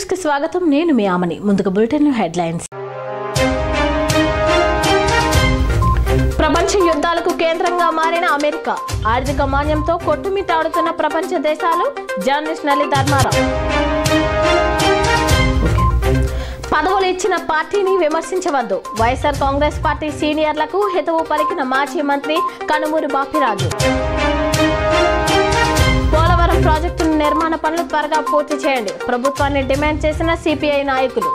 News కి స్వాగతం నేను మీ ఆమని ముందుగా బులెటిన్ హెడ్లైన్స్ ప్రపంచ యుద్ధాలకు కేంద్రంగా మారిన అమెరికా ఆర్థిక మాన్యంతో కొట్టుమిట్టాడుతున్న ప్రపంచ దేశాలు జర్నలిస్ట్ నల్లి ధర్మారావు పదవులు ఇచ్చిన పార్టీని విమర్శించవద్దు వైఎస్ఆర్ కాంగ్రెస్ పార్టీ సీనియర్లకు హితవు పలికిన మాజీ మంత్రి కనుమూరి బాపిరాజు పోలవరం ప్రాజెక్టు నిర్మాణ పనులు త్వరగా పూర్తి చేయండి ప్రభుత్వాన్ని డిమాండ్ చేసిన సిపిఐ నాయకులు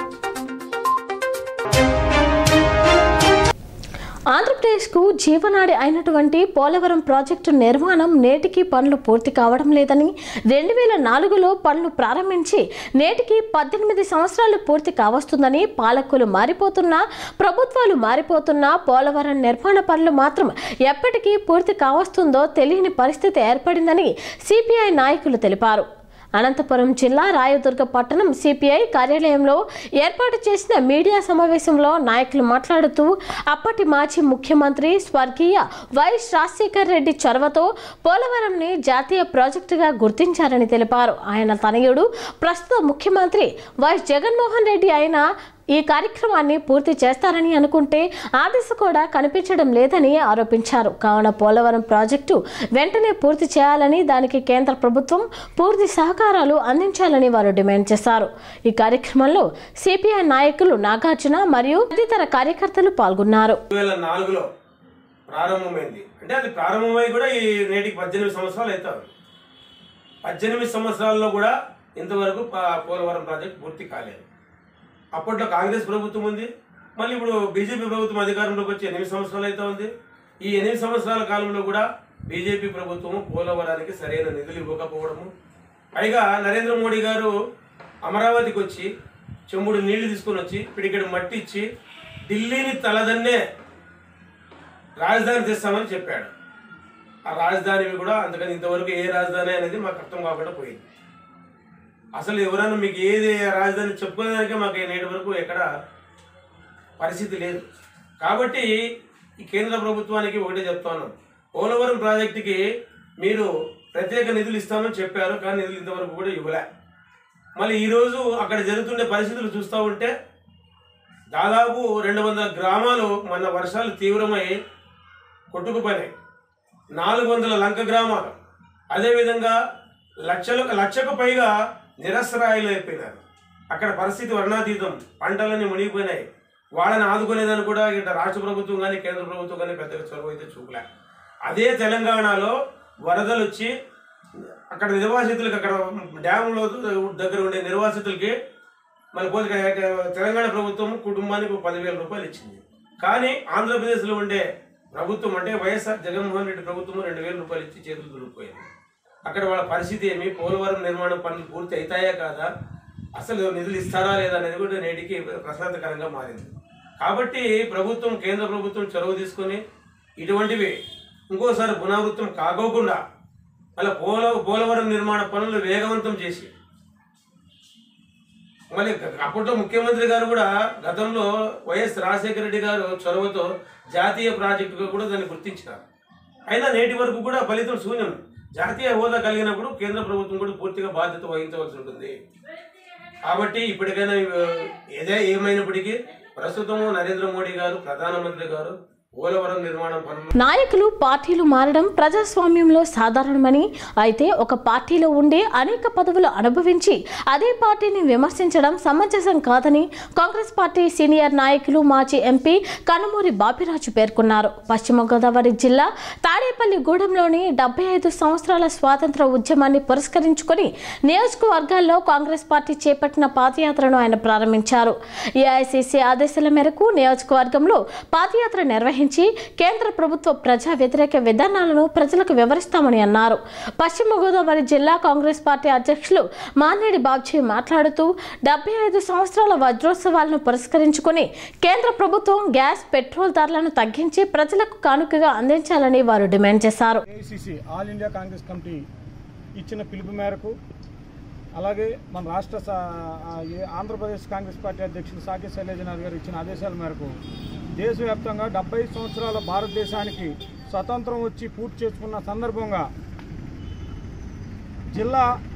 ఆంధ్రప్రదేశ్కు జీవనాడి అయినటువంటి పోలవరం ప్రాజెక్టు నిర్మాణం నేటికి పనులు పూర్తి కావడం లేదని రెండు వేల నాలుగులో పనులు ప్రారంభించి నేటికి పద్దెనిమిది సంవత్సరాలు పూర్తి కావస్తుందని పాలకులు మారిపోతున్నా ప్రభుత్వాలు మారిపోతున్నా పోలవరం నిర్మాణ పనులు మాత్రం ఎప్పటికీ పూర్తి కావస్తుందో తెలియని పరిస్థితి ఏర్పడిందని సిపిఐ నాయకులు తెలిపారు అనంతపురం జిల్లా రాయదుర్గ పట్టణం సిపిఐ కార్యాలయంలో ఏర్పాటు చేసిన మీడియా సమావేశంలో నాయకులు మాట్లాడుతూ అప్పటి మాజీ ముఖ్యమంత్రి స్వర్గీయ వైఎస్ రాజశేఖర్ రెడ్డి చొరవతో పోలవరంని జాతీయ ప్రాజెక్టుగా గుర్తించారని తెలిపారు ఆయన తనయుడు ప్రస్తుత ముఖ్యమంత్రి వైఎస్ జగన్మోహన్ రెడ్డి అయిన ఈ కార్యక్రమాన్ని పూర్తి చేస్తారని అనుకుంటే ఆ దిశ కూడా కనిపించడం లేదని ఆరోపించారు కావున పోలవరం ప్రాజెక్టు వెంటనే పూర్తి చేయాలని దానికి కేంద్ర ప్రభుత్వం పూర్తి సహకారాలు అందించాలని వారు డిమాండ్ చేశారు ఈ కార్యక్రమంలో సిపిఐ నాయకులు నాగార్జున మరియు తదితర కార్యకర్తలు పాల్గొన్నారు రెండు వేల నాలుగులో ప్రారంభమైంది అంటే అది ప్రారంభమై కూడా ఈ నేటికి పద్దెనిమిది సంవత్సరాలు అవుతారు పద్దెనిమిది సంవత్సరాల్లో కూడా ఇంతవరకు ప- పోలవరం ప్రాజెక్ట్ పూర్తి కాలేదు అప్పట్లో కాంగ్రెస్ ప్రభుత్వం ఉంది మళ్ళీ ఇప్పుడు బీజేపీ ప్రభుత్వం అధికారంలోకి వచ్చి ఎనిమిది సంవత్సరాలు అయితే ఉంది ఈ ఎనిమిది సంవత్సరాల కాలంలో కూడా బీజేపీ ప్రభుత్వం పోలవరానికి సరైన నిధులు ఇవ్వకపోవడము పైగా నరేంద్ర మోడీ గారు అమరావతికి వచ్చి చెంబుడు నీళ్లు తీసుకొని వచ్చి పిడికెడు మట్టి ఇచ్చి ఢిల్లీని తలదన్నే రాజధాని తెస్తామని చెప్పాడు ఆ రాజధానివి కూడా అందుకని ఇంతవరకు ఏ రాజధాని అనేది మాకు అర్థం కాకుండా పోయింది అసలు ఎవరైనా మీకు ఏది రాజధాని చెప్పుకునేదానికే మాకు నేటి వరకు ఎక్కడ పరిస్థితి లేదు కాబట్టి ఈ కేంద్ర ప్రభుత్వానికి ఒకటే చెప్తాను పోలవరం ప్రాజెక్టుకి మీరు ప్రత్యేక నిధులు ఇస్తామని చెప్పారు కానీ నిధులు ఇంతవరకు కూడా ఇవ్వలే మళ్ళీ ఈరోజు అక్కడ జరుగుతుండే పరిస్థితులు చూస్తూ ఉంటే దాదాపు రెండు వందల గ్రామాలు మన వర్షాలు తీవ్రమై కొట్టుకుపోయినాయి నాలుగు వందల లంక గ్రామాలు అదేవిధంగా లక్షలకు లక్షకు పైగా నిరసరాయిలు అయిపోయినారు అక్కడ పరిస్థితి వర్ణాతీతం పంటలన్నీ మునిగిపోయినాయి వాళ్ళని ఆదుకునేదని కూడా ఇట రాష్ట్ర ప్రభుత్వం కానీ కేంద్ర ప్రభుత్వం కానీ పెద్దగా చొరవ అయితే చూపలే అదే తెలంగాణలో వరదలు వచ్చి అక్కడ నిర్వాసితులకి అక్కడ డ్యాములో దగ్గర ఉండే నిర్వాసితులకి మన పోతే తెలంగాణ ప్రభుత్వం కుటుంబానికి ఒక పదివేల రూపాయలు ఇచ్చింది కానీ ఆంధ్రప్రదేశ్లో ఉండే ప్రభుత్వం అంటే వైఎస్ఆర్ జగన్మోహన్ రెడ్డి ప్రభుత్వం రెండు వేల రూపాయలు ఇచ్చి చేతులు దులిపోయింది అక్కడ వాళ్ళ పరిస్థితి ఏమి పోలవరం నిర్మాణం పనులు పూర్తి అవుతాయా కాదా అసలు నిధులు ఇస్తారా లేదా అనేది కూడా నేటికి ప్రశ్నార్థకరంగా మారింది కాబట్టి ప్రభుత్వం కేంద్ర ప్రభుత్వం చొరవ తీసుకొని ఇటువంటివి ఇంకోసారి పునరావృతం కాకోకుండా మళ్ళీ పోల పోలవరం నిర్మాణ పనులు వేగవంతం చేసి మళ్ళీ అప్పట్లో ముఖ్యమంత్రి గారు కూడా గతంలో వైఎస్ రాజశేఖర రెడ్డి గారు చొరవతో జాతీయ ప్రాజెక్టుగా కూడా దాన్ని గుర్తించినారు అయినా నేటి వరకు కూడా ఫలితం శూన్యం జాతీయ హోదా కలిగినప్పుడు కేంద్ర ప్రభుత్వం కూడా పూర్తిగా బాధ్యత వహించవలసి ఉంటుంది కాబట్టి ఇప్పటికైనా ఇవి- ఏదే ఏమైనప్పటికీ ప్రస్తుతం నరేంద్ర మోడీ గారు ప్రధానమంత్రి గారు పోలవరం నిర్మాణం పనులు నాయకులు పార్టీలు మారడం ప్రజాస్వామ్యంలో సాధారణమని అయితే ఒక పార్టీలో ఉండి అనేక పదవులు అనుభవించి అదే పార్టీని విమర్శించడం సమంజసం కాదని కాంగ్రెస్ పార్టీ సీనియర్ నాయకులు మాజీ ఎంపీ కనుమూరి బాపిరాజు పేర్కొన్నారు పశ్చిమ గోదావరి జిల్లా తాడేపల్లిగూడెంలోని డెబ్బై ఐదు సంవత్సరాల స్వాతంత్ర ఉద్యమాన్ని పురస్కరించుకొని నియోజకవర్గాల్లో కాంగ్రెస్ పార్టీ చేపట్టిన పాదయాత్రను ఆయన ప్రారంభించారు ఏఐసిసి ఆదేశాల మేరకు నియోజకవర్గంలో పాదయాత్ర నిర్వహించి కేంద్ర ప్రభుత్వ ప్రజా వ్యతిరేక విధానాలను ప్రజలకు వివరిస్తామని అన్నారు పశ్చిమ గోదావరి జిల్లా కాంగ్రెస్ పార్టీ అధ్యక్షులు మానేడి బాబ్జీ మాట్లాడుతూ డెబ్బై ఐదు సంవత్సరాల వజ్రోత్సవాలను పురస్కరించుకొని కేంద్ర ప్రభుత్వం గ్యాస్ పెట్రోల్ ధరలను తగ్గించి ప్రజలకు కానుకగా అందించాలని వారు డిమాండ్ చేశారు AICC All India Congress Committee ఇచ్చిన పిలుపు మేరకు అలాగే మన రాష్ట్ర సా- ఆ, ఏ- ఆంధ్రప్రదేశ్ కాంగ్రెస్ పార్టీ అధ్యక్షులు సాకే శైలజనాథ్ గారు ఇచ్చిన ఆదేశాల మేరకు దేశవ్యాప్తంగా డెబ్బై సంవత్సరాల భారతదేశానికి స్వతంత్రం వచ్చి పూర్తి చేసుకున్న సందర్భంగా జిల్లా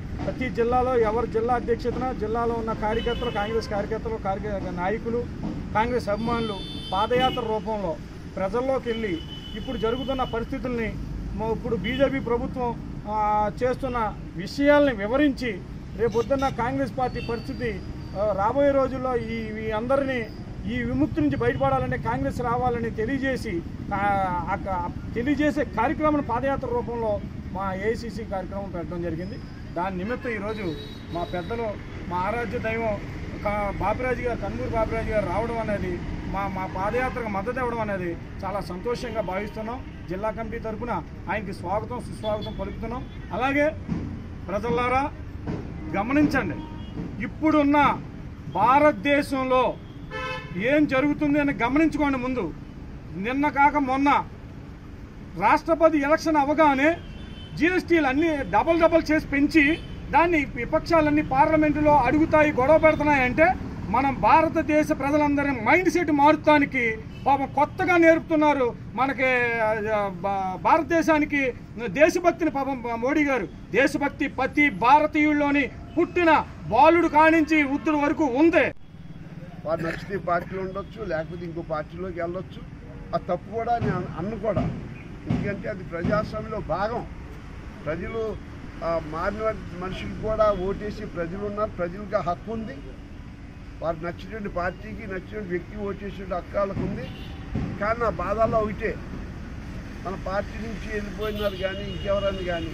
ప్రతి జిల్లాలో ఎవరు జిల్లా అధ్యక్షతన జిల్లాలో ఉన్న కార్యకర్తలు కాంగ్రెస్ కార్యకర్తలు కార్య నాయకులు కాంగ్రెస్ అభిమానులు పాదయాత్ర రూపంలో ప్రజల్లోకి వెళ్ళి ఇప్పుడు జరుగుతున్న పరిస్థితుల్ని మ- ఇప్పుడు బీజేపీ ప్రభుత్వం ఆ, చేస్తున్న విషయాల్ని వివరించి రేపొద్దున్న కాంగ్రెస్ పార్టీ పరిస్థితి ఆ, రాబోయే రోజుల్లో ఈ ఈ అందరినీ ఈ విముక్తి నుంచి బయటపడాలని కాంగ్రెస్ రావాలని తెలియజేసి ఆ, ఆ క- తెలియజేసే కార్యక్రమం పాదయాత్ర రూపంలో మా ఏఐసిసి కార్యక్రమం పెట్టడం జరిగింది దాని నిమిత్తం ఈరోజు మా పెద్దలు మా ఆరాధ్య దైవం కా- బాపిరాజు గారు కన్నూరు బాపిరాజు గారు రావడం అనేది మా మా పాదయాత్రకు మద్దతు ఇవ్వడం అనేది చాలా సంతోషంగా భావిస్తున్నాం జిల్లా కమిటీ తరఫున ఆయనకి స్వాగతం సుస్వాగతం పలుకుతున్నాం అలాగే ప్రజలారా గమనించండి ఇప్పుడున్న భారతదేశంలో ఏం జరుగుతుంది అని గమనించుకోండి ముందు నిన్న కాక మొన్న రాష్ట్రపతి ఎలక్షన్ అవగానే జిఎస్టీలు అన్ని డబల్ డబల్ చేసి పెంచి దాన్ని విపక్షాలన్నీ పార్లమెంటులో అడుగుతాయి గొడవ పెడుతున్నాయంటే మనం భారతదేశ ప్రజలందరి మైండ్ సెట్ మారుతానికి పాపం కొత్తగా నేర్పుతున్నారు మనకి ఆ, భా- భారతదేశానికి దేశభక్తిని పాపం మోడీ గారు దేశభక్తి ప్రతి భారతీయుల్లోని పుట్టిన బాలుడు కానించి వృద్ధుల వరకు ఉంది వారు నచ్చితే పార్టీలో ఉండొచ్చు లేకపోతే ఇంకో పార్టీలోకి వెళ్ళొచ్చు ఆ తప్పు కూడా నేను అన్న కూడా ఎందుకంటే అది ప్రజాస్వామ్యంలో భాగం ప్రజలు ఆ, మారిన మనుషులు కూడా ఓటేసి ప్రజలు ఉన్నారు ప్రజలకు ఆ హక్కు ఉంది వారు నచ్చినటువంటి పార్టీకి నచ్చినటువంటి వ్యక్తికి ఓటేసే హక్కు వాళ్ళకు ఉంది కానీ నా బాధల్లో ఒకటే మన పార్టీ నుంచి వెళ్ళిపోయినారు కానీ ఇంకెవరని కానీ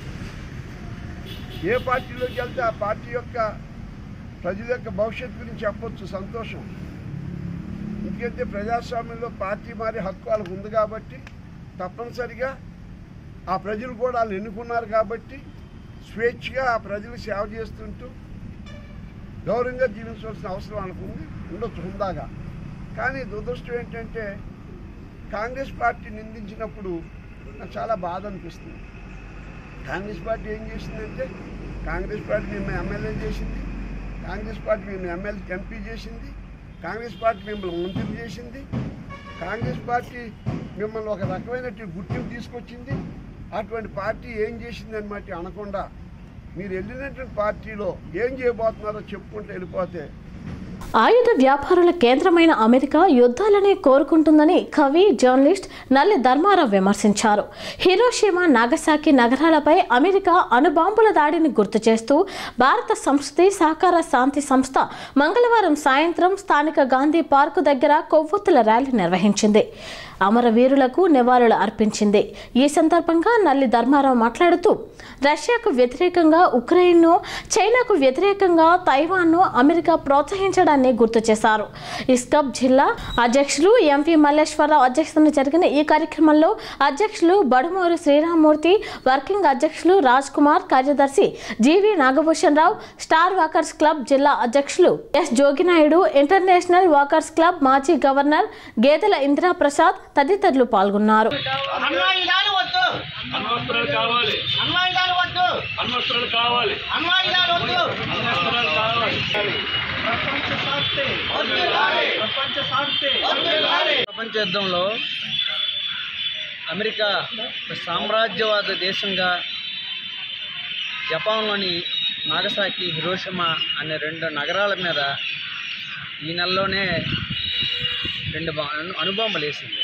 ఏ పార్టీలోకి వెళ్తే ఆ పార్టీ యొక్క ప్రజల యొక్క భవిష్యత్తు గురించి చెప్పొచ్చు సంతోషం ఎందుకంటే ప్రజాస్వామ్యంలో పార్టీ మారే హక్కు వాళ్ళకు ఉంది కాబట్టి తప్పనిసరిగా ఆ ప్రజలు కూడా వాళ్ళు ఎన్నుకున్నారు కాబట్టి స్వేచ్ఛగా ఆ ప్రజలు సేవ చేస్తుంటూ గౌరవంగా జీవించవలసిన అవసరం వాళ్ళకు ఉంది ఉండొచ్చు హుందాగా కానీ దురదృష్టం ఏంటంటే కాంగ్రెస్ పార్టీ నిందించినప్పుడు నాకు చాలా బాధ అనిపిస్తుంది కాంగ్రెస్ పార్టీ ఏం చేసిందంటే కాంగ్రెస్ పార్టీ మిమ్మల్ని ఎమ్మెల్యే చేసింది కాంగ్రెస్ పార్టీ మిమ్మల్ని ఎమ్మెల్యే ఎంపీ చేసింది కాంగ్రెస్ పార్టీ మిమ్మల్ని మంత్రి చేసింది కాంగ్రెస్ పార్టీ మిమ్మల్ని ఒక రకమైనటువంటి గుర్తింపు తీసుకొచ్చింది అటువంటి పార్టీ ఏం చేసింది అనమాట అనకుండా మీరు వెళ్ళినటువంటి పార్టీలో ఏం చేయబోతున్నారో చెప్పుకుంటూ వెళ్ళిపోతే ఆయుధ వ్యాపారుల కేంద్రమైన అమెరికా యుద్ధాలనే కోరుకుంటుందని కవి జర్నలిస్ట్ నల్లి ధర్మారావు విమర్శించారు హిరోషిమా నాగసాకి నగరాలపై అమెరికా అణుబాంబుల దాడిని గుర్తు చేస్తూ భారత సంస్కృతి సహకార శాంతి సంస్థ మంగళవారం సాయంత్రం స్థానిక గాంధీ పార్కు దగ్గర కొవ్వొత్తుల ర్యాలీ నిర్వహించింది అమరవీరులకు నివాళులు అర్పించింది ఈ సందర్భంగా నల్లి ధర్మారావు మాట్లాడుతూ రష్యాకు వ్యతిరేకంగా ఉక్రెయిన్ను చైనాకు వ్యతిరేకంగా తైవాన్ను అమెరికా ప్రోత్సహించడాన్ని గుర్తు చేశారు ఇస్కప్ జిల్లా అధ్యక్షులు ఎంపీ మల్లేశ్వరరావు అధ్యక్షతన జరిగిన ఈ కార్యక్రమంలో అధ్యక్షులు బడుమూరి శ్రీరామూర్తి వర్కింగ్ అధ్యక్షులు రాజ్ కుమార్ కార్యదర్శి GV Nagabhushan Rao Star Walkers Club జిల్లా అధ్యక్షులు S Joginaidu International Walkers Club మాజీ గవర్నర్ గేదెల ఇందిరా ప్రసాద్ తదితరులు పాల్గొన్నారు అన్వాయుధాలు వద్దు అణ్వస్త్రాలు కావాలి అన్వాయుధాలు వద్దు అణ్వస్త్రాలు కావాలి అన్వాయుధాలు వద్దు అణ్వస్త్రాలు కావాలి ప్రపంచ యుద్ధంలో అమెరికా ఒక సామ్రాజ్యవాద దేశంగా జపాన్లోని నాగసాకి హిరోషిమా అనే రెండు నగరాల మీద ఈ నెలలోనే రెండు బా- అణు- అణుబాంబులు వేసింది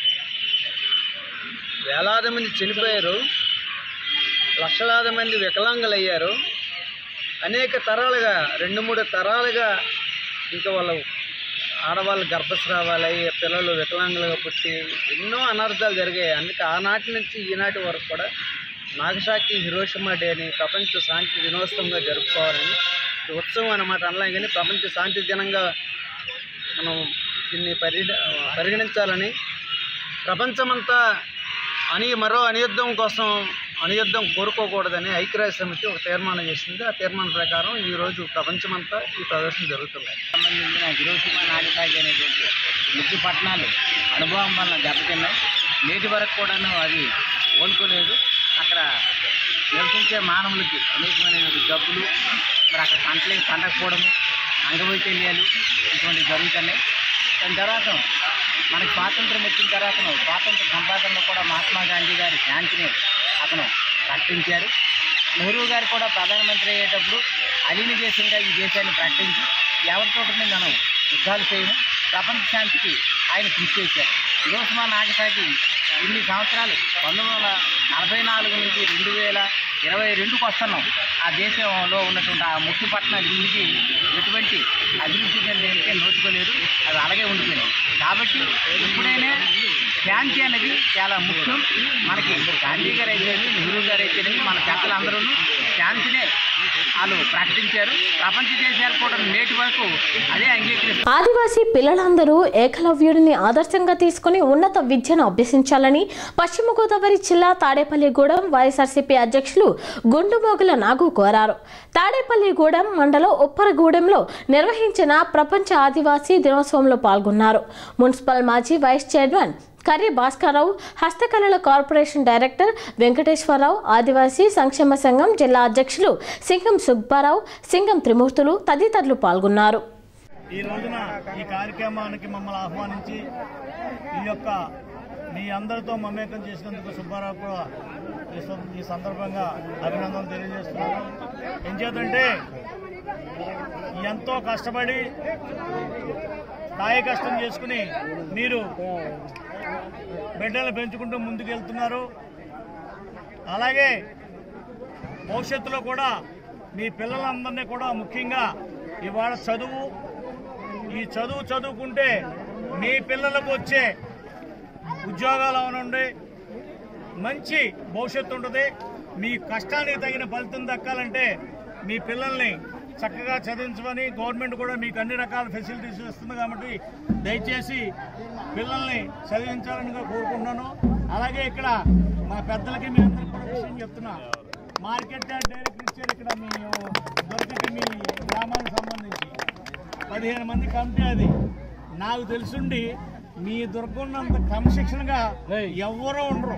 వేలాది మంది చనిపోయారు లక్షలాది మంది వికలాంగులు అయ్యారు అనేక తరాలుగా రెండు మూడు తరాలుగా ఇంకా వాళ్ళ ఆడవాళ్ళు గర్భస్రావాలై పిల్లలు వికలాంగులుగా పుట్టి ఎన్నో అనర్థాలు జరిగాయి అందుకే ఆనాటి నుంచి ఈనాటి వరకు కూడా నాగసాకి హిరోషిమా డేని ప్రపంచ శాంతి దినోత్సవంగా జరుపుకోవాలని ఈ ఉత్సవం అన్నమాట అనలేం కానీ ప్రపంచ శాంతి దినంగా మనం దీన్ని పరి పరిగణించాలని ప్రపంచమంతా అని మరో అనియుద్ధం కోసం అనియుద్ధం కోరుకోకూడదని ఐక్యరాజ్య సమితి ఒక తీర్మానం చేసింది ఆ తీర్మానం ప్రకారం ఈరోజు ప్రపంచమంతా ఈ ప్రదర్శన జరుగుతున్నాయి సంబంధించిన హిరోషిమా నాగసాకి అనేటువంటి ముగ్గు పట్టణాలు అనుభవం వలన దెబ్బతిన్నాయి నేటి వరకు కూడాను అది కోలుకోలేదు అక్కడ నివసించే మానవులకి అనేకమైన జబ్బులు మరి అక్కడ పంటలు పండకపోవడము అంగవైకల్యాలు ఇటువంటివి జరుగుతున్నాయి దాని తర్వాత మనకి స్వాతంత్రం వచ్చిన తర్వాత స్వాతంత్ర సంపాదనలో కూడా మహాత్మా గాంధీ గారి శాంతిని అతను ప్రకటించారు నెహ్రూ గారు కూడా ప్రధానమంత్రి అయ్యేటప్పుడు అలీన దేశంగా ఈ దేశాన్ని ప్రకటించి ఎవరితోటి మనం యుద్ధాలు చేయము ప్రపంచ శాంతికి ఆయన కృషి చేశారు హిరోషిమా నాగసాకి ఇన్ని సంవత్సరాలు పంతొమ్మిది వందల నలభై నాలుగు నుంచి రెండు వేల ఇరవై రెండుకి వస్తున్నాం ఆ దేశంలో ఉన్నటువంటి ఆ ముఖ్య పట్టణాలు ఇప్పటికీ ఎటువంటి అభివృద్ధి చెందేందుకే నోచుకోలేదు అది అలాగే ఉండిపోయింది కాబట్టి ఎప్పుడైనా శాంతి అనేది చాలా ముఖ్యం మనకి గాంధీ గారు అయితేనేమి నెహ్రూ గారు అయితేనేమి మన పెద్దలందరూ శాంతినే వాళ్ళు ప్రకటించారు ప్రపంచ దేశాలు కూడా నేటి వరకు అదే అంగీకరిస్తారు ఆదివాసీ పిల్లలందరూ ఏకలవ్యుడిని ఆదర్శంగా తీసుకుని ఉన్నత విద్యను అభ్యసించాలని పశ్చిమ గోదావరి జిల్లా తాడేపల్లిగూడెం వైఎస్ఆర్సీపీ అధ్యక్షులు గుండుమోగుల నాగు కోరారు తాడేపల్లిగూడెం మండలం ఉప్పరగూడెంలో నిర్వహించిన ప్రపంచ ఆదివాసీ దినోత్సవంలో పాల్గొన్నారు మున్సిపల్ మాజీ వైస్ చైర్మన్ కర్రి భాస్కర్రావు హస్తకళల కార్పొరేషన్ డైరెక్టర్ వెంకటేశ్వరరావు ఆదివాసీ సంక్షేమ సంఘం జిల్లా అధ్యక్షులు సింగం సుబ్బారావు సింగం త్రిమూర్తులు తదితరులు పాల్గొన్నారు ఈ రోజున ఈ కార్యక్రమానికి మమ్మల్ని ఆహ్వానించి ఈ యొక్క మీ అందరితో మమేకం చేసినందుకు సుబ్బారావు కూడా ఈ సం- ఈ సందర్భంగా అభినందనలు తెలియజేస్తున్నాను ఏం చేతంటే ఎంతో కష్టపడి కాయ కష్టం చేసుకుని మీరు బిడ్డలు పెంచుకుంటూ ముందుకెళ్తున్నారు అలాగే భవిష్యత్తులో కూడా మీ పిల్లలందరినీ కూడా ముఖ్యంగా ఇవాళ చదువు ఈ చదువు చదువుకుంటే మీ పిల్లలకు వచ్చే ఉద్యోగాలు అవనండి మంచి భవిష్యత్తు ఉంటుంది మీ కష్టానికి తగిన ఫలితం దక్కాలంటే మీ పిల్లల్ని చక్కగా చదివించమని గవర్నమెంట్ కూడా మీకు అన్ని రకాల ఫెసిలిటీస్ ఇస్తుంది కాబట్టి దయచేసి పిల్లల్ని చదివించాలని కూడా కోరుకుంటున్నాను అలాగే ఇక్కడ మా పెద్దలకి మీ అందరికీ కూడా విషయం చెప్తున్నా మార్కెట్ యార్డ్ డైరెక్టర్ ఇచ్చారు ఇక్కడ మీ దొరికి మీ గ్రామానికి సంబంధించి పదిహేను మంది కమిటీ అది నాకు తెలుసుండి మీ దుర్గున్నంత క్రమశిక్షణగా ఎవ్వరూ ఉండరు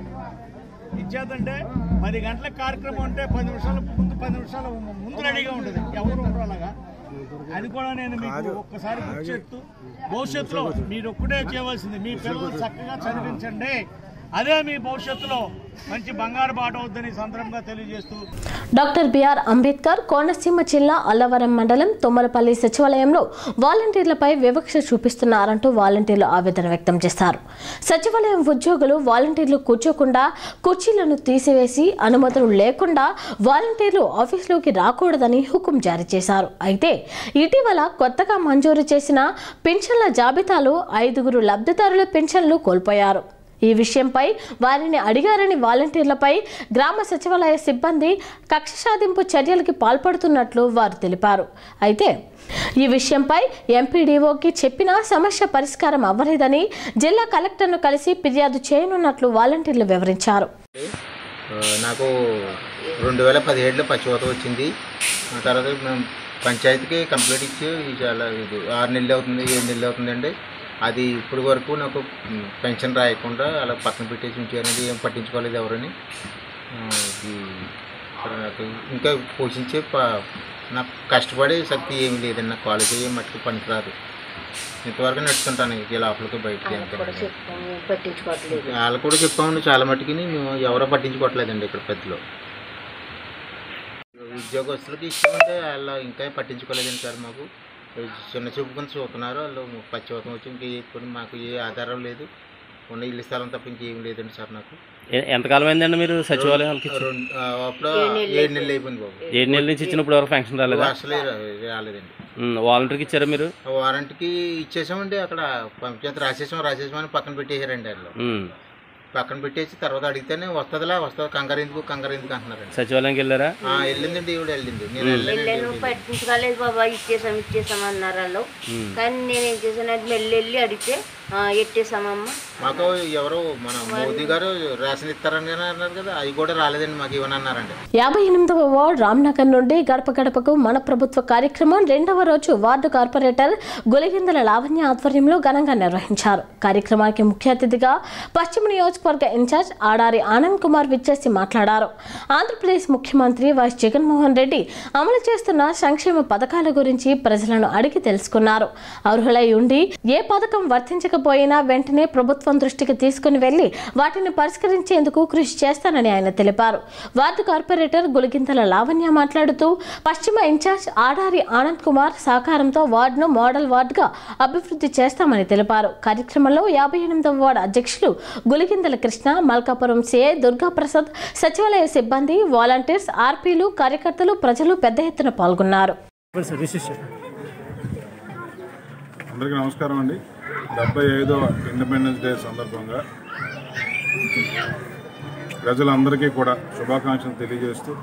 ఇచ్చేదంటే పది గంటల కార్యక్రమం అంటే పది నిమిషాల ముందు పది నిమిషాల ముందు రెడీగా ఉంటుంది ఎవరు ఉండరు అలాగా అది కూడా నేను మీకు ఒక్కసారి గుర్తు చేస్తూ భవిష్యత్తులో మీరు ఒక్కటే చేయవలసింది మీ పిల్లలు చక్కగా చదివించండి అదే మీ భవిష్యత్తులో మంచి బంగారు బాట అవుద్దని ఈ సందర్భంగా తెలియజేస్తూ డాక్టర్ బిఆర్ అంబేద్కర్ కోనసీమ జిల్లా అల్లవరం మండలం తొమ్మలపల్లి సచివాలయంలో వాలంటీర్లపై వివక్ష చూపిస్తున్నారంటూ వాలంటీర్లు ఆవేదన వ్యక్తం చేశారు సచివాలయం ఉద్యోగులు వాలంటీర్లు కూర్చోకుండా కుర్చీలను తీసివేసి అనుమతులు లేకుండా వాలంటీర్లు ఆఫీసులోకి రాకూడదని హుకుం జారీ చేశారు అయితే ఇటీవల కొత్తగా మంజూరు చేసిన పెన్షన్ల జాబితాలో ఐదుగురు లబ్ధిదారుల పెన్షన్లు కోల్పోయారు ఈ విషయంపై వారిని అడిగారని వాలంటీర్లపై గ్రామ సచివాలయ సిబ్బంది కక్ష సాధింపు చర్యలకి పాల్పడుతున్నట్లు వారు తెలిపారు అయితే ఈ విషయంపై ఎంపీడీఓకి చెప్పినా సమస్య పరిష్కారం అవ్వలేదని జిల్లా కలెక్టర్ను కలిసి ఫిర్యాదు చేయనున్నట్లు వాలంటీర్లు వివరించారు ఆ, నాకు రెండు వేల పదిహేడులో పచ్చివత వచ్చింది ఆ తర్వాత మేము పంచాయతీకి కంప్లీట్ ఇచ్చి చాలా ఇది ఆరు నెలలు అవుతుంది ఏడు నెలలు అవుతుందండి అది ఇప్పటి వరకు నాకు ఉమ్, పెన్షన్ రాయకుండా అలా పక్కన పెట్టేసి ఉంచారనేది ఏం పట్టించుకోలేదు ఎవరని ఆ, ఇది ఇక్కడ నాకు ఇంకా పోషించే ప నాకు కష్టపడే శక్తి ఏమీ లేదండి నాకు కాలేజీ ఏం మట్టుకు పనికిరాదు ఇంతవరకు నడుస్తుంటాను ఈ లోపలికి బయటికి అంతే పట్టించుకోవట్లేదు వాళ్ళు కూడా చెప్పామండి చాలా మట్టుకి మేము ఎవరో పట్టించుకోవట్లేదండి ఇక్కడ పెద్దలో ఉద్యోగస్తులకి ఇష్టం అంటే వాళ్ళు ఇంకా పట్టించుకోలేదండి సార్ మాకు చిన్న చూపు కింద చూస్తున్నారు వాళ్ళు పచ్చివతం వచ్చి ఇంక ఇప్పుడు మాకు ఏ ఆధారం లేదు ఉన్న ఇల్లు స్థలం తప్ప ఇంకేం లేదండి సార్ నాకు ఎ- ఎంతకాలం అయిందండి మీరు సచివాలయానికి ఇచ్చి? రెండు ఆ, అప్పుడు ఏడు నెలలు అయిపోయింది బాబు ఏడు నెలల నుంచి ఇచ్చినప్పుడు ఎవరు ఫంక్షన్ రాలేదా అసలే రా- రాలేదండి ఉమ్, వాలంటీర్కి ఇచ్చారా మీరు వారంటీకి ఇచ్చేసామండి అక్కడ పంచాయతీ రాసేసాం రాసేసామని పక్కన పెట్టేశారండి వాళ్ళు ఉమ్, పక్కన పెట్టేసి తర్వాత అడిగితేనే వస్తుందిలా వస్తుంది కంగారు ఎందుకు కంగారు ఎందుకు అంటున్నారండి సచివాలయంకి వెళ్ళారా ఆ, వెళ్ళిందండి ఈవిడ వెళ్ళింది నేను వెళ్ళానండి వెళ్ళాను పట్టించుకోలేదు బాబా ఇచ్చేసాం ఇచ్చేసాం అన్నారు వాళ్ళు ఉమ్. కానీ నేను ఏం చేశాను అది మెల్లి వెళ్ళి అడిగితే "ఆ, ఎట్టేసామమ్మా మాకు ఎవరో మన మోదీ గారు రేషన్ ఇస్తారని అన్నారు కదా అవి కూడా రాలేదండి మాకు ఇవన్నీ అన్నారండి యాభై ఎనిమిదవ వార్డు రామ్నగర్ నుండి గడప గడపకు మన ప్రభుత్వ కార్యక్రమం రెండవ రోజు వార్డు కార్పొరేటర్ గులిగిందల లావణ్య ఆధ్వర్యంలో ఘనంగా నిర్వహించారు కార్యక్రమానికి ముఖ్య అతిథిగా పశ్చిమ నియోజక నియోజకవర్గ ఇన్ఛార్జ్ ఆడారి ఆనంద్ కుమార్ విచ్చేసి మాట్లాడారు ఆంధ్రప్రదేశ్ ముఖ్యమంత్రి వైఎస్ జగన్మోహన్ రెడ్డి అమలు చేస్తున్న సంక్షేమ పథకాల గురించి ప్రజలను అడిగి తెలుసుకున్నారు అర్హులై ఉండి ఏ పథకం వర్తించకపోయినా వెంటనే ప్రభుత్వం దృష్టికి తీసుకుని వెళ్లి వాటిని పరిష్కరించేందుకు కృషి చేస్తానని ఆయన తెలిపారు వార్డు కార్పొరేటర్ గులిగింతల లావణ్య మాట్లాడుతూ పశ్చిమ ఇన్ఛార్జ్ ఆడారి ఆనంద్ కుమార్ సహకారంతో వార్డును మోడల్ వార్డుగా అభివృద్ధి చేస్తామని తెలిపారు కార్యక్రమంలో యాభై ఎనిమిదవ వార్డు అధ్యక్షులు గులిగిందల కృష్ణ మల్కాపురం సిఐ దుర్గాప్రసాద్ సచివాలయ సిబ్బంది వాలంటీర్స్ ఆర్పీలు కార్యకర్తలు ప్రజలు పెద్ద ఎత్తున పాల్గొన్నారు అందరికీ నమస్కారం అండి డెబ్బై ఐదో ఇండిపెండెన్స్ డే సందర్భంగా ప్రజలందరికీ కూడా శుభాకాంక్షలు తెలియజేస్తూ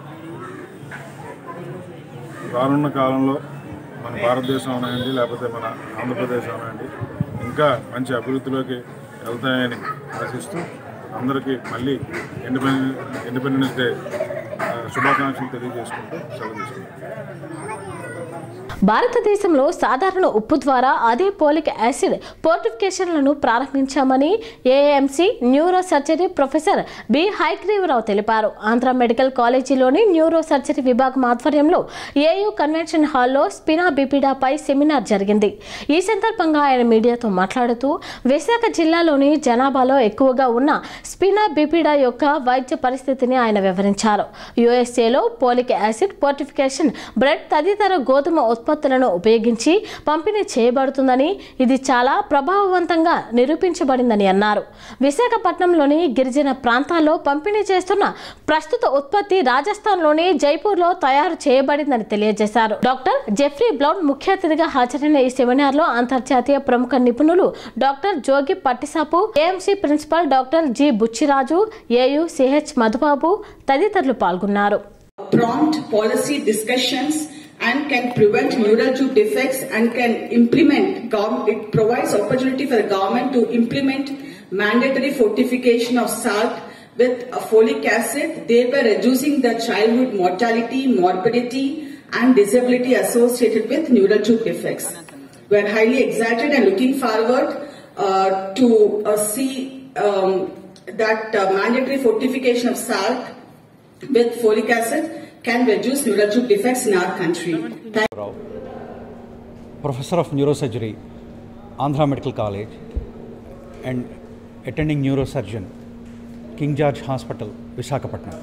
రానున్న కాలంలో మన భారతదేశం అవనండి లేకపోతే మన ఆంధ్రప్రదేశ్ అవనండి ఇంకా మంచి అభివృద్ధిలోకి వెళ్తాయని ఆశిస్తూ అందరికీ మళ్ళీ ఇండిపెండెన్స్ ఇండిపెండెన్స్ డే ఆ, శుభాకాంక్షలు తెలియజేసుకుంటూ సెలవు తీసుకుంటాం భారతదేశంలో సాధారణ ఉప్పు ద్వారా అదే పోలిక్ యాసిడ్ పోర్టిఫికేషన్లను ప్రారంభించామని AMC neuro surgery professor B Hayagrivarao తెలిపారు ఆంధ్ర మెడికల్ కాలేజీలోని న్యూరో సర్జరీ విభాగం ఆధ్వర్యంలో ఏయూ కన్వెన్షన్ హాల్లో స్పినా బిపిడాపై సెమినార్ జరిగింది ఈ సందర్భంగా ఆయన మీడియాతో మాట్లాడుతూ విశాఖ జిల్లాలోని జనాభాలో ఎక్కువగా ఉన్న స్పినా బిపిడా యొక్క వైద్య పరిస్థితిని ఆయన వివరించారు యుఎస్ఏలో పోలిక్ యాసిడ్ పోర్టిఫికేషన్ బ్రెడ్ తదితర గోధుమ ఉత్పత్తులను ఉపయోగించి పంపిణీ చేయబడుతుందని ఇది చాలా ప్రభావవంతంగా నిరూపించబడిందని అన్నారు విశాఖపట్నంలోని గిరిజన ప్రాంతాల్లో పంపిణీ చేస్తున్న ప్రస్తుత ఉత్పత్తి రాజస్థాన్లోని జైపూర్లో తయారు చేయబడిందని తెలియజేశారు డాక్టర్ జెఫ్రీ బ్లౌన్ ముఖ్య అతిథిగా హాజరైన ఈ సెమినార్లో అంతర్జాతీయ ప్రముఖ నిపుణులు doctor Jogi Pattisapu AMC principal doctor G Buchiraju AU CH Madhubabu తదితరులు పాల్గొన్నారు prompt policy discussions and can prevent neural tube defects and can implement, gov- it provides opportunity for the government to implement mandatory fortification of salt with a folic acid, thereby reducing the childhood mortality, morbidity and disability associated with neural tube defects. We are highly excited and looking forward uh, to uh, see um, that uh, mandatory fortification of salt with folic acid can reduce neural tube defects in our country. Thank Rao professor of neurosurgery Andhra Medical College and attending neurosurgeon King George Hospital Visakhapatnam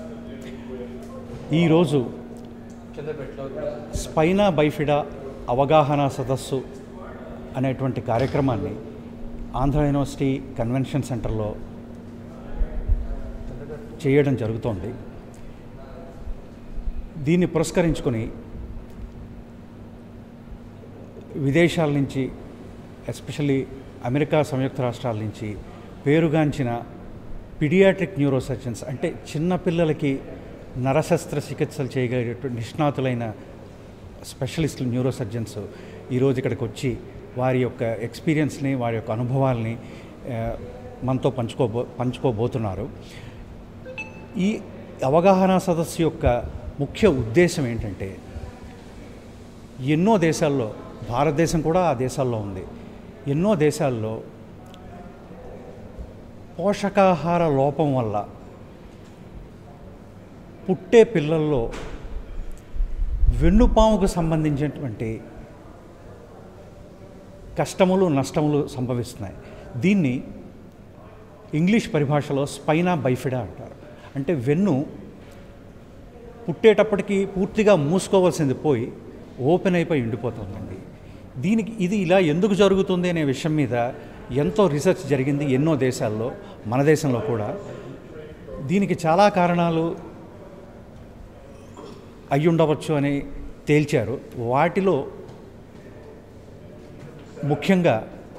ఈరోజు spina bifida అవగాహన సదస్సు అనేటువంటి కార్యక్రమాన్ని Andhra university convention సెంటర్లో చేయడం జరుగుతోంది దీన్ని పురస్కరించుకొని విదేశాల నుంచి ఎస్పెషల్లీ అమెరికా సంయుక్త రాష్ట్రాల నుంచి పేరుగాంచిన పిడియాట్రిక్ న్యూరోసర్జన్స్ అంటే చిన్న పిల్లలకి నరశస్త్ర చికిత్సలు చేయగలిగేటువంటి నిష్ణాతులైన స్పెషలిస్టులు న్యూరోసర్జన్స్ ఈరోజు ఇక్కడికి వచ్చి వారి యొక్క ఎక్స్పీరియన్స్ని వారి యొక్క అనుభవాల్ని ఆ, మనతో పంచుకోబో పంచుకోబోతున్నారు ఈ అవగాహన సదస్సు యొక్క ముఖ్య ఉద్దేశం ఏంటంటే ఎన్నో దేశాల్లో భారతదేశం కూడా ఆ దేశాల్లో ఉంది ఎన్నో దేశాల్లో పోషకాహార లోపం వల్ల పుట్టే పిల్లల్లో వెన్నుపాముకు సంబంధించినటువంటి కష్టములు నష్టములు సంభవిస్తున్నాయి దీన్ని ఇంగ్లీష్ పరిభాషలో స్పైనా బైఫిడా అంటారు అంటే వెన్ను పుట్టేటప్పటికి పూర్తిగా మూసుకోవాల్సింది పోయి ఓపెన్ అయిపోయి ఉండిపోతుందండి దీనికి ఇది ఇలా ఎందుకు జరుగుతుంది అనే విషయం మీద ఎంతో రీసెర్చ్ జరిగింది ఎన్నో దేశాల్లో మన దేశంలో కూడా దీనికి చాలా కారణాలు అయి ఉండవచ్చు అని తేల్చారు వాటిలో ముఖ్యంగా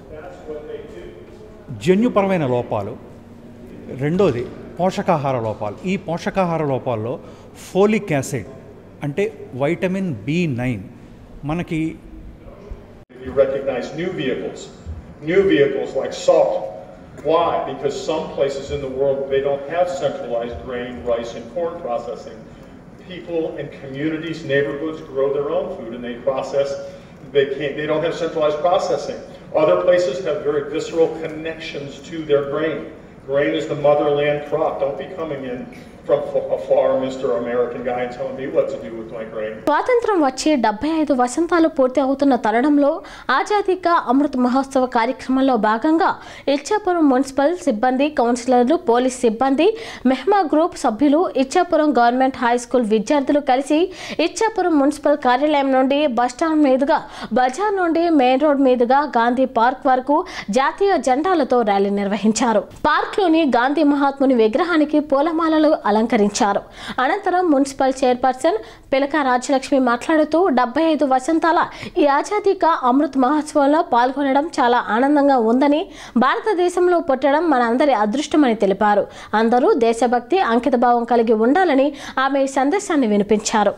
జన్యుపరమైన లోపాలు రెండోది పోషకాహార లోపాలు ఈ పోషకాహార లోపాల్లో ఫోలిక్ యాసిడ్ అంటే వైటమిన్ బి నైన్ మనకి You recognize new vehicles, new vehicles like salt. Why? Because some places in the world they don't have centralized grain, rice, and corn processing. People and communities, neighborhoods grow their own food and they process. They can't. They don't have centralized processing. Other places have very visceral connections to their grain. Grain is the motherland crop. Don't be coming in from fa- afar, Mr. American guy, and telling me what to do with my grain. స్వాతంత్రం వచ్చి డెబ్బై ఐదు వసంతాలు పూర్తి అవుతున్న తరుణంలో ఆజాదీ కా అమృత్ మహోత్సవ కార్యక్రమంలో భాగంగా ఇచ్చాపురం మున్సిపల్ సిబ్బంది కౌన్సిలర్లు పోలీస్ సిబ్బంది మెహ్మా గ్రూప్ సభ్యులు ఇచ్చాపురం గవర్నమెంట్ హై స్కూల్ విద్యార్థులు కలిసి ఇచ్చాపురం మున్సిపల్ కార్యాలయం నుండి బస్టాండ్ మీదుగా బజార్ నుండి మెయిన్ రోడ్ మీదుగా గాంధీ పార్క్ వరకు జాతీయ జెండాలతో ర్యాలీ నిర్వహించారు పార్క్లోని గాంధీ మహాత్ముని విగ్రహానికి పూలమాలలు అలంకరించారు అనంతరం మున్సిపల్ చైర్పర్సన్ పిలక రాజ్యలక్ష్మి మాట్లాడుతూ డెబ్బై ఐదు వసంతాల ఈ ఆజాదీ కా అమృత్ మహోత్సవంలో పాల్గొనడం చాలా ఆనందంగా ఉందని భారతదేశంలో పుట్టడం మనందరి అదృష్టమని తెలిపారు అందరూ దేశభక్తి అంకితభావం కలిగి ఉండాలని ఆమె ఈ సందేశాన్ని వినిపించారు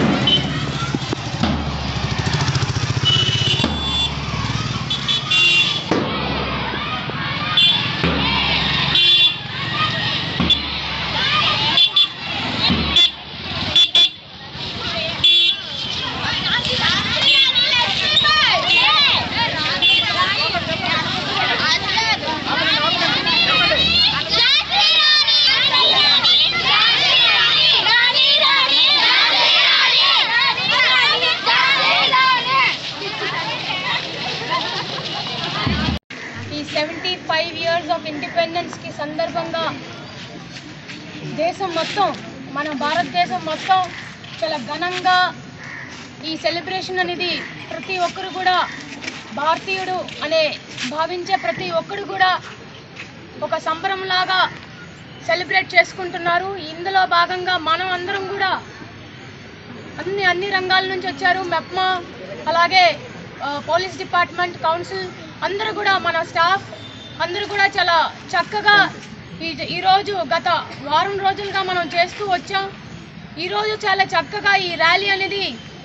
ఈ సెవెంటీ ఫైవ్ ఇయర్స్ ఆఫ్ ఇండిపెండెన్స్కి సందర్భంగా దేశం మొత్తం మన భారతదేశం మొత్తం చాలా ఘనంగా ఈ సెలబ్రేషన్ అనేది ప్రతి ఒక్కరు కూడా భారతీయుడు అనే భావించే ప్రతి ఒక్కరు కూడా ఒక సంబరంలాగా సెలబ్రేట్ చేసుకుంటున్నారు ఇందులో భాగంగా మనం అందరం కూడా అన్ని అన్ని రంగాల నుంచి వచ్చారు మెప్మా అలాగే ఆ, పోలీస్ డిపార్ట్మెంట్ కౌన్సిల్ అందరూ కూడా మన స్టాఫ్ అందరూ కూడా చాలా చక్కగా ఈ ఈరోజు గత వారం రోజులుగా మనం చేస్తూ వచ్చాం ఈరోజు చాలా చక్కగా ఈ ర్యాలీ అనేది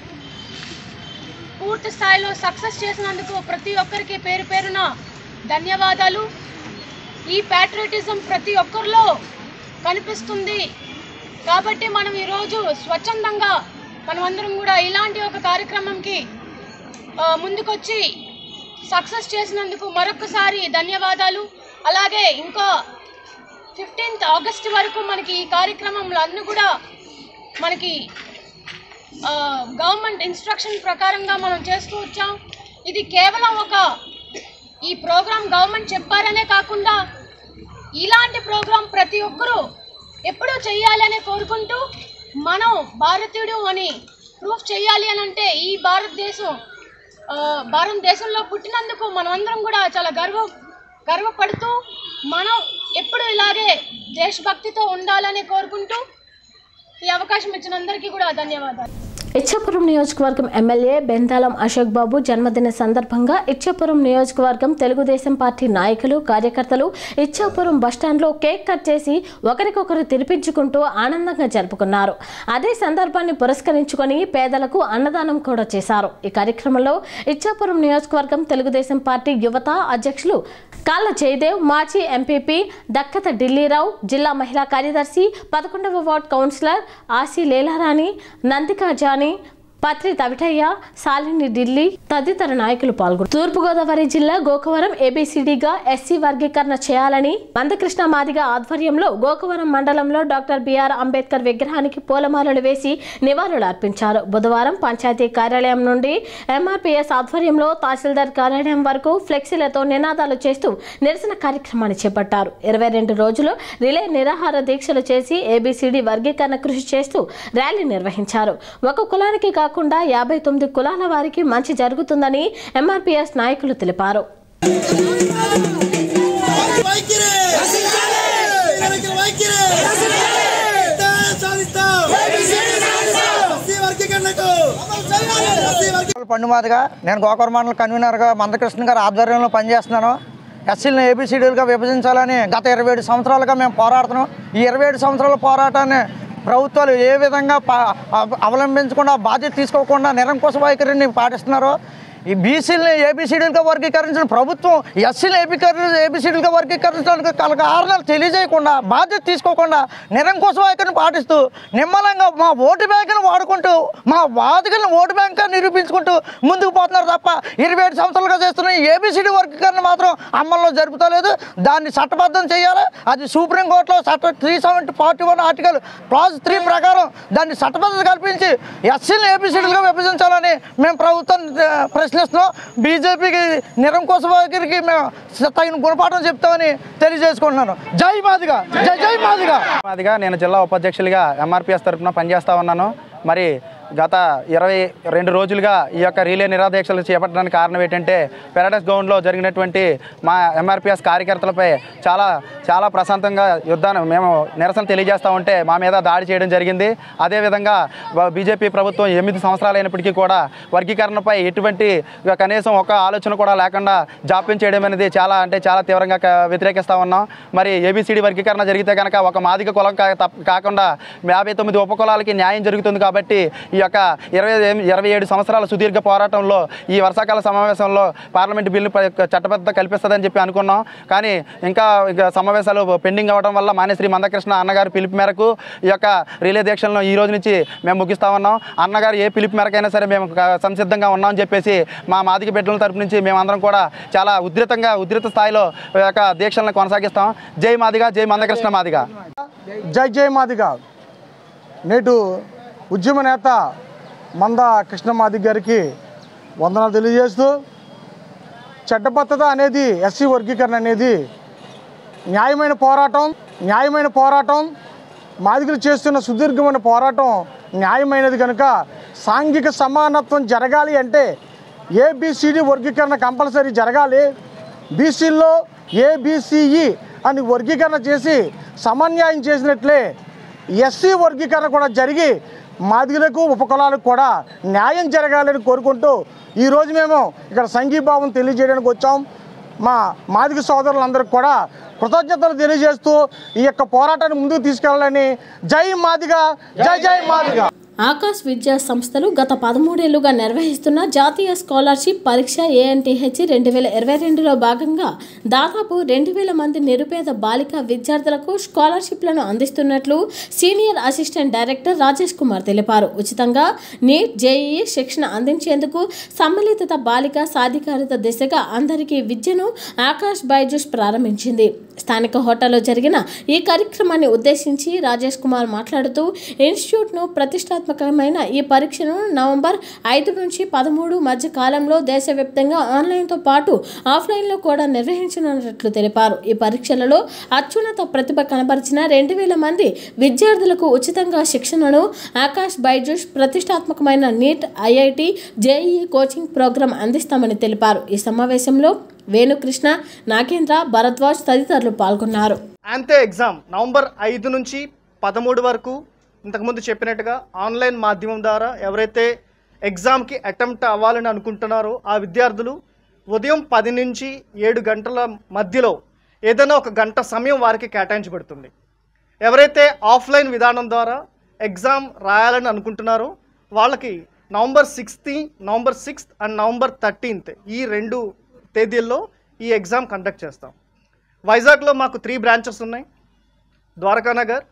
పూర్తి స్థాయిలో సక్సెస్ చేసినందుకు ప్రతి ఒక్కరికి పేరు పేరున ధన్యవాదాలు ఈ ప్యాట్రియటిజం ప్రతి ఒక్కరిలో కనిపిస్తుంది కాబట్టి మనం ఈరోజు స్వచ్ఛందంగా మనమందరం కూడా ఇలాంటి ఒక కార్యక్రమంకి ఆ, ముందుకొచ్చి సక్సెస్ చేసినందుకు మరొకసారి ధన్యవాదాలు అలాగే ఇంకా ఫిఫ్టీన్త్ ఆగస్ట్ వరకు మనకి ఈ కార్యక్రమంలో అన్ని కూడా మనకి గవర్నమెంట్ ఇన్స్ట్రక్షన్ ప్రకారంగా మనం చేస్తూ వచ్చాం ఇది కేవలం ఒక ఈ ప్రోగ్రాం గవర్నమెంట్ చెప్పారనే కాకుండా ఇలాంటి ప్రోగ్రాం ప్రతి ఒక్కరూ ఎప్పుడూ చెయ్యాలని కోరుకుంటూ మనం భారతీయుడు అని ప్రూఫ్ చేయాలి అని అంటే ఈ భారతదేశం ఆ, భారతదేశంలో పుట్టినందుకు మనమందరం కూడా చాలా గర్వ గర్వపడుతూ మనం ఎప్పుడు ఇలాగే దేశభక్తితో ఉండాలని కోరుకుంటూ ఈ అవకాశం ఇచ్చిన అందరికీ కూడా ధన్యవాదాలు ఇచ్చాపురం నియోజకవర్గం ఎమ్మెల్యే బెందాలం అశోక్ బాబు జన్మదిన సందర్భంగా ఇచ్చాపురం నియోజకవర్గం తెలుగుదేశం పార్టీ నాయకులు కార్యకర్తలు ఇచ్చాపురం బస్టాండ్లో కేక్ కట్ చేసి ఒకరికొకరు తినిపించుకుంటూ ఆనందంగా జరుపుకున్నారు అదే సందర్భాన్ని పురస్కరించుకొని పేదలకు అన్నదానం కూడా చేశారు ఈ కార్యక్రమంలో ఇచ్చాపురం నియోజకవర్గం తెలుగుదేశం పార్టీ యువత అధ్యక్షులు కాళ్ళ జయదేవ్ మాజీ ఎంపీపీ దక్కత ఢిల్లీరావు జిల్లా మహిళా కార్యదర్శి పదకొండవ వార్డ్ కౌన్సిలర్ ఆసి లీలారాణి నందికా జానీ పత్రి తవిటయ్య సాలిని ఢిల్లీ తదితర నాయకులు పాల్గొన్నారు తూర్పుగోదావరి జిల్లా గోకవరం ఏబిసిడిగా ఎస్సీ వర్గీకరణ చేయాలని మందకృష్ణ మాదిగ ఆధ్వర్యంలో గోకవరం మండలంలో డాక్టర్ బిఆర్ అంబేద్కర్ విగ్రహానికి పూలమాలలు వేసి నివాళులు అర్పించారు బుధవారం పంచాయతీ కార్యాలయం నుండి ఎంఆర్పీఎస్ ఆధ్వర్యంలో తహసీల్దార్ కార్యాలయం వరకు ఫ్లెక్సీలతో నినాదాలు చేస్తూ నిరసన కార్యక్రమాన్ని చేపట్టారు ఇరవై రెండు రోజులు రిలే నిరాహార దీక్షలు చేసి ఏబిసిడి వర్గీకరణ కృషి చేస్తూ ర్యాలీ నిర్వహించారు ఒక కులానికి కాకుండా యాభై తొమ్మిది కులాల వారికి మంచి జరుగుతుందని ఎంఆర్పీఎస్ నాయకులు తెలిపారు పండుమాదిగా నేను గోకవరం మండల కన్వీనర్గా మందకృష్ణ గారి ఆధ్వర్యంలో పనిచేస్తున్నాను ఎస్సీలను ఏబిసిడీలుగా విభజించాలని గత ఇరవై ఏడు సంవత్సరాలుగా మేము పోరాడుతున్నాం ఈ ఇరవై ఏడు సంవత్సరాల పోరాటాన్ని ప్రభుత్వాలు ఏ విధంగా పా- అవ- అవలంబించకుండా బాధ్యత తీసుకోకుండా నిరంకుశ వైఖరిని పాటిస్తున్నారో ఈ బీసీలని ఏబిసిడీలుగా వర్గీకరించిన ప్రభుత్వం ఎస్సీలు ఏపీకరణ ఏబిసిడీలుగా వర్గీకరించడానికి కల కారణాలు తెలియజేయకుండా బాధ్యత తీసుకోకుండా నిరంకుశ వైఖరిని పాటిస్తూ నిమ్మలంగా మా ఓటు బ్యాంకును వాడుకుంటూ మా వాదికలను ఓటు బ్యాంక్గా నిరూపించుకుంటూ ముందుకు పోతున్నారు తప్ప ఇరవై ఏడు సంవత్సరాలుగా చేస్తున్న ఈ ఏబిసిడి వర్గీకరణ మాత్రం అమల్లో జరుపుతలేదు దాన్ని చట్టబద్ధం చేయాలి అది సుప్రీంకోర్టులో చట్ట three seventy forty one article clause three ప్రకారం దాన్ని చట్టబద్ధత కల్పించి ఎస్సీలను ఏపీసీలుగా విభజించాలని మేము ప్రభుత్వం ప్రశ్నిస్తున్నాం బీజేపీకి నిరంకుశ వైఖరికి మేము తగిన గుణపాఠం చెప్తామని తెలియజేసుకుంటున్నాను జై మాదిగా జై జై మాదిగా మాదిగా నేను జిల్లా ఉపాధ్యక్షులుగా ఎంఆర్పిఎస్ తరఫున పనిచేస్తా ఉన్నాను మరి గత ఇరవై రెండు రోజులుగా ఈ యొక్క రీలే నిరాదీక్షలు చేపట్టడానికి కారణం ఏంటంటే పెరాడస్ గ్రౌండ్లో జరిగినటువంటి మా ఎంఆర్పిఎస్ కార్యకర్తలపై చాలా చాలా ప్రశాంతంగా యుద్ధాన్ని మేము నిరసన తెలియజేస్తూ ఉంటే మా మీద దాడి చేయడం జరిగింది అదేవిధంగా బ- బీజేపీ ప్రభుత్వం ఎనిమిది సంవత్సరాలు అయినప్పటికీ కూడా వర్గీకరణపై ఎటువంటి ఇక కనీసం ఒక ఆలోచన కూడా లేకుండా జాప్యం చేయడం అనేది చాలా అంటే చాలా తీవ్రంగా క- వ్యతిరేకిస్తూ ఉన్నాం మరి ఏబిసిడి వర్గీకరణ జరిగితే కనుక ఒక మాదిక కులం కా- తప్ప- కాకుండా యాభై తొమ్మిది ఉపకులాలకి న్యాయం జరుగుతుంది కాబట్టి ఈ యొక్క ఇరవై ఇరవై ఏడు సంవత్సరాల సుదీర్ఘ పోరాటంలో ఈ వర్షాకాల సమావేశంలో పార్లమెంట్ బిల్లు ప- చట్టబద్ధత కల్పిస్తుందని చెప్పి అనుకున్నాం కానీ ఇంకా ఇక సమావేశాలు పెండింగ్ అవ్వడం వల్ల మానేశ్రీ మందకృష్ణ అన్నగారి పిలుపు మేరకు ఈ యొక్క రిలే దీక్షలను ఈ రోజు నుంచి మేము ముగిస్తా ఉన్నాం అన్నగారు ఏ పిలుపు మేరకైనా సరే మేము క- సంసిద్ధంగా ఉన్నామని చెప్పేసి మా మాదిక బిడ్డల తరపు నుంచి మేమందరం కూడా చాలా ఉధృతంగా ఉధృత స్థాయిలో ఈ యొక్క దీక్షలను కొనసాగిస్తాం జై మాదిగా జై మందకృష్ణ మాదిగా జై జై మాదిగా నేటు ఉద్యమ నేత మంద కృష్ణమాది గారికి వందనాలు తెలియజేస్తూ చట్టబద్ధత అనేది ఎస్సీ వర్గీకరణ అనేది న్యాయమైన పోరాటం న్యాయమైన పోరాటం మాదిగలు చేస్తున్న సుదీర్ఘమైన పోరాటం న్యాయమైనది కనుక సాంఘిక సమానత్వం జరగాలి అంటే ఏబిసిడి వర్గీకరణ కంపల్సరీ జరగాలి బీసీల్లో ఏబిసిఈ అని వర్గీకరణ చేసి సమన్యాయం చేసినట్లే ఎస్సీ వర్గీకరణ కూడా జరిగి మాదిగలకు ఉపకులాలకు కూడా న్యాయం జరగాలని కోరుకుంటూ ఈరోజు మేము ఇక్కడ సంఘీభావం తెలియజేయడానికి వచ్చాం మా మాదిగ సోదరులందరికీ కూడా కృతజ్ఞతలు తెలియజేస్తూ ఈ యొక్క పోరాటాన్ని ముందుకు తీసుకెళ్ళాలని జై మాదిగా జై జై మాదిగా ఆకాశ్ విద్యా సంస్థలు గత పదమూడేళ్లుగా నిర్వహిస్తున్న జాతీయ స్కాలర్షిప్ పరీక్ష ఏఎన్టీహెచ్ రెండు వేల ఇరవై రెండులో భాగంగా దాదాపు రెండు వేల మంది నిరుపేద బాలిక విద్యార్థులకు స్కాలర్షిప్లను అందిస్తున్నట్లు senior assistant director Rajesh Kumar తెలిపారు ఉచితంగా నీట్ జేఈఈ శిక్షణ అందించేందుకు సమ్మిళిత బాలిక సాధికారిత దిశగా అందరికీ విద్యను ఆకాశ్ బైజూస్ ప్రారంభించింది స్థానిక హోటల్లో జరిగిన ఈ కార్యక్రమాన్ని ఉద్దేశించి రాజేష్ కుమార్ మాట్లాడుతూ ఇన్స్టిట్యూట్ను ప్రతిష్టాత్మకమైన ఈ పరీక్షను నవంబర్ ఐదు నుంచి పదమూడు మధ్య కాలంలో దేశవ్యాప్తంగా ఆన్లైన్తో పాటు ఆఫ్లైన్లో కూడా నిర్వహించనున్నట్లు తెలిపారు ఈ పరీక్షలలో అత్యున్నత ప్రతిభ కనబరిచిన రెండు వేల మంది విద్యార్థులకు ఉచితంగా శిక్షణను ఆకాశ్ బైజూస్ ప్రతిష్టాత్మకమైన NEET IIT JEE coaching programme అందిస్తామని తెలిపారు ఈ సమావేశంలో వేణుకృష్ణ నాగేంద్ర భరద్వాజ్ తదితరులు పాల్గొన్నారు అంతే ఎగ్జామ్ నవంబర్ ఐదు నుంచి పదమూడు వరకు ఇంతకుముందు చెప్పినట్టుగా ఆన్లైన్ మాధ్యమం ద్వారా ఎవరైతే ఎగ్జామ్కి అటెంప్ట్ అవ్వాలని అనుకుంటున్నారో ఆ విద్యార్థులు ఉదయం పది నుంచి ఏడు గంటల మధ్యలో ఏదైనా ఒక గంట సమయం వారికి కేటాయించబడుతుంది ఎవరైతే ఆఫ్లైన్ విధానం ద్వారా ఎగ్జామ్ రాయాలని అనుకుంటున్నారో వాళ్ళకి November sixth November sixth and November thirteenth ఈ రెండు తేదీల్లో ఈ ఎగ్జామ్ కండక్ట్ చేస్తాం వైజాగ్లో మాకు త్రీ బ్రాంచెస్ ఉన్నాయి ద్వారకానగర్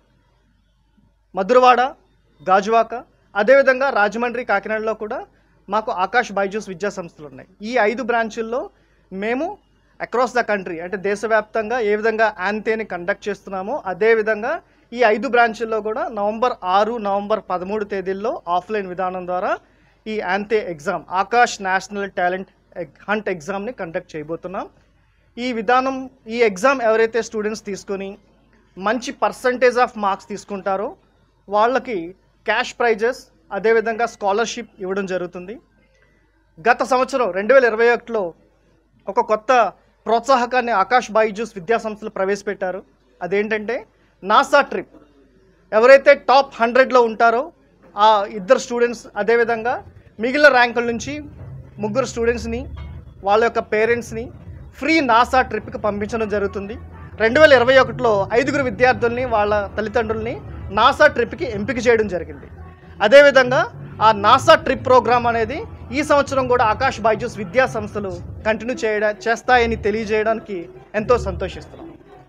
మధురవాడ గాజువాక అదేవిధంగా రాజమండ్రి కాకినాడలో కూడా మాకు ఆకాష్ బైజూస్ విద్యా సంస్థలు ఉన్నాయి ఈ ఐదు బ్రాంచుల్లో మేము అక్రాస్ ద కంట్రీ అంటే దేశవ్యాప్తంగా ఏ విధంగా ఆంతేని కండక్ట్ చేస్తున్నామో అదేవిధంగా ఈ ఐదు బ్రాంచుల్లో కూడా నవంబర్ ఆరు నవంబర్ పదమూడు తేదీల్లో ఆఫ్లైన్ విధానం ద్వారా ఈ ఆంతే exam Aakash national talent hunt ఎగ్జామ్ని కండక్ట్ చేయబోతున్నాం ఈ విధానం ఈ ఎగ్జామ్ ఎవరైతే స్టూడెంట్స్ తీసుకొని మంచి పర్సంటేజ్ ఆఫ్ మార్క్స్ తీసుకుంటారో వాళ్ళకి క్యాష్ ప్రైజెస్ అదేవిధంగా స్కాలర్షిప్ ఇవ్వడం జరుగుతుంది గత సంవత్సరం రెండు వేల ఇరవై ఒకటిలో ఒక కొత్త ప్రోత్సాహకాన్ని ఆకాష్ బైజూస్ విద్యా సంస్థలు ప్రవేశపెట్టారు అదేంటంటే నాసా ట్రిప్ ఎవరైతే టాప్ హండ్రెడ్లో ఉంటారో ఆ ఇద్దరు స్టూడెంట్స్ అదేవిధంగా మిగిలిన ర్యాంకుల నుంచి ముగ్గురు స్టూడెంట్స్ని వాళ్ళ యొక్క పేరెంట్స్ని ఫ్రీ నాసా ట్రిప్కి పంపించడం జరుగుతుంది రెండు వేల ఇరవై ఒకటిలో ఐదుగురు విద్యార్థుల్ని వాళ్ళ తల్లిదండ్రుల్ని నాసా ట్రిప్కి ఎంపిక చేయడం జరిగింది అదేవిధంగా ఆ నాసా ట్రిప్ ప్రోగ్రామ్ అనేది ఈ సంవత్సరం కూడా ఆకాష్ బైజూస్ విద్యా సంస్థలు కంటిన్యూ చేయడా చేస్తాయని తెలియజేయడానికి ఎంతో సంతోషిస్తున్నాం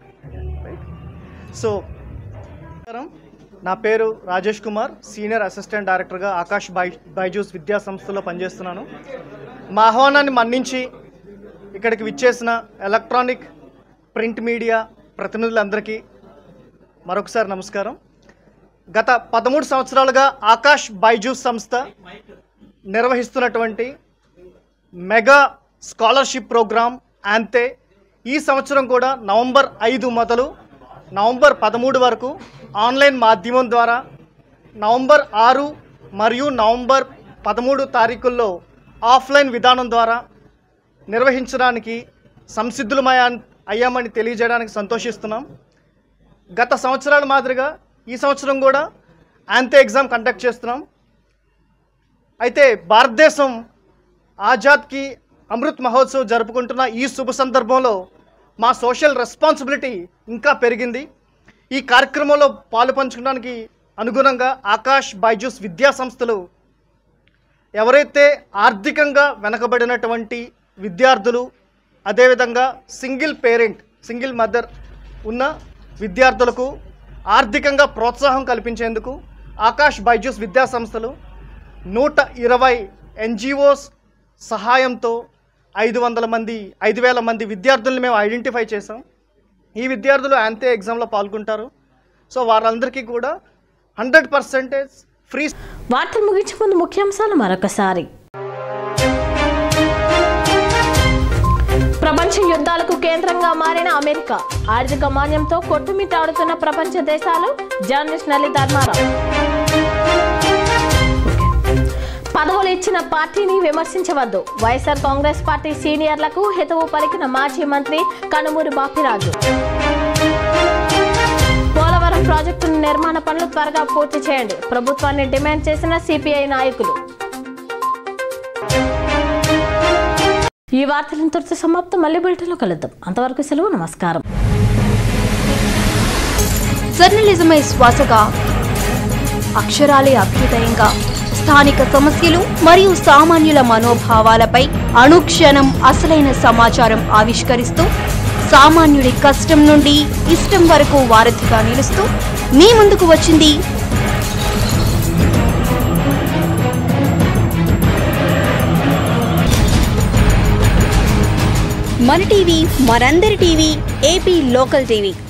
సో నమస్కారం నా పేరు రాజేష్ కుమార్ సీనియర్ అసిస్టెంట్ డైరెక్టర్గా ఆకాష్ బై బైజూస్ విద్యా సంస్థలో పనిచేస్తున్నాను మా ఆహ్వానాన్ని మన్నించి ఇక్కడికి విచ్చేసిన ఎలక్ట్రానిక్ ప్రింట్ మీడియా ప్రతినిధులందరికీ మరొకసారి నమస్కారం గత పదమూడు సంవత్సరాలుగా ఆకాష్ బైజూస్ సంస్థ నిర్వహిస్తున్నటువంటి మెగా స్కాలర్షిప్ ప్రోగ్రామ్ అంతే ఈ సంవత్సరం కూడా నవంబర్ ఐదు మొదలు నవంబర్ పదమూడు వరకు ఆన్లైన్ మాధ్యమం ద్వారా నవంబర్ ఆరు మరియు నవంబర్ పదమూడు తారీఖుల్లో ఆఫ్లైన్ విధానం ద్వారా నిర్వహించడానికి సంసిద్ధులమయా అయ్యామని తెలియజేయడానికి సంతోషిస్తున్నాం గత సంవత్సరాల మాదిరిగా ఈ సంవత్సరం కూడా యాంతే ఎగ్జామ్ కండక్ట్ చేస్తున్నాం అయితే భారతదేశం ఆజాద్కి అమృత్ మహోత్సవ్ జరుపుకుంటున్న ఈ శుభ సందర్భంలో మా సోషల్ రెస్పాన్సిబిలిటీ ఇంకా పెరిగింది ఈ కార్యక్రమంలో పాలు పంచుకోవడానికి అనుగుణంగా ఆకాష్ బైజూస్ విద్యా సంస్థలు ఎవరైతే ఆర్థికంగా వెనకబడినటువంటి విద్యార్థులు అదేవిధంగా సింగిల్ పేరెంట్ సింగిల్ మదర్ ఉన్న విద్యార్థులకు ఆర్థికంగా ప్రోత్సాహం కల్పించేందుకు ఆకాష్ బైజూస్ విద్యా సంస్థలు నూట ఇరవై ఎన్జిఓస్ సహాయంతో ఐదు వందల మంది ఐదు వేల మంది విద్యార్థుల్ని మేము ఐడెంటిఫై చేసాం ఈ విద్యార్థులు అంతే ఎగ్జామ్లో పాల్గొంటారు సో వారందరికీ కూడా హండ్రెడ్ పర్సెంటేజ్ ఫ్రీ వార్తలు ముగించే ముందు ముఖ్యాంశాలు మరొకసారి ప్రపంచ యుద్ధాలకు కేంద్రంగా మారిన అమెరికా ఆర్థిక మాన్యంతో కొట్టుమిట్టాడుతున్న ప్రపంచ దేశాలు జర్నలిస్ట్ నల్లి ధర్మారావు పదవులు ఇచ్చిన పార్టీని విమర్శించవద్దు వైఎస్ఆర్ కాంగ్రెస్ పార్టీ సీనియర్లకు హితవు పలికిన మాజీ మంత్రి కనుమూరి బాపిరాజు పోలవరం ప్రాజెక్టు నిర్మాణ పనులు త్వరగా పూర్తి చేయండి ప్రభుత్వాన్ని డిమాండ్ చేసిన సిపిఐ నాయకులు ఈ వార్తలు ఇంతటితో సమాప్తం మళ్ళీ బులెటిన్లో కలుద్దాం అంతవరకు సెలవు నమస్కారం జర్నలిజమే శ్వాసగా అక్షరాలే అభ్యుదయంగా స్థానిక సమస్యలు మరియు సామాన్యుల మనోభావాలపై అనుక్షణం అసలైన సమాచారం ఆవిష్కరిస్తూ సామాన్యుడి కష్టం నుండి ఇష్టం వరకు వారధిగా నిలుస్తూ మీ ముందుకు వచ్చింది మన టీవీ మనందరి టీవీ ఏపీ లోకల్ టీవీ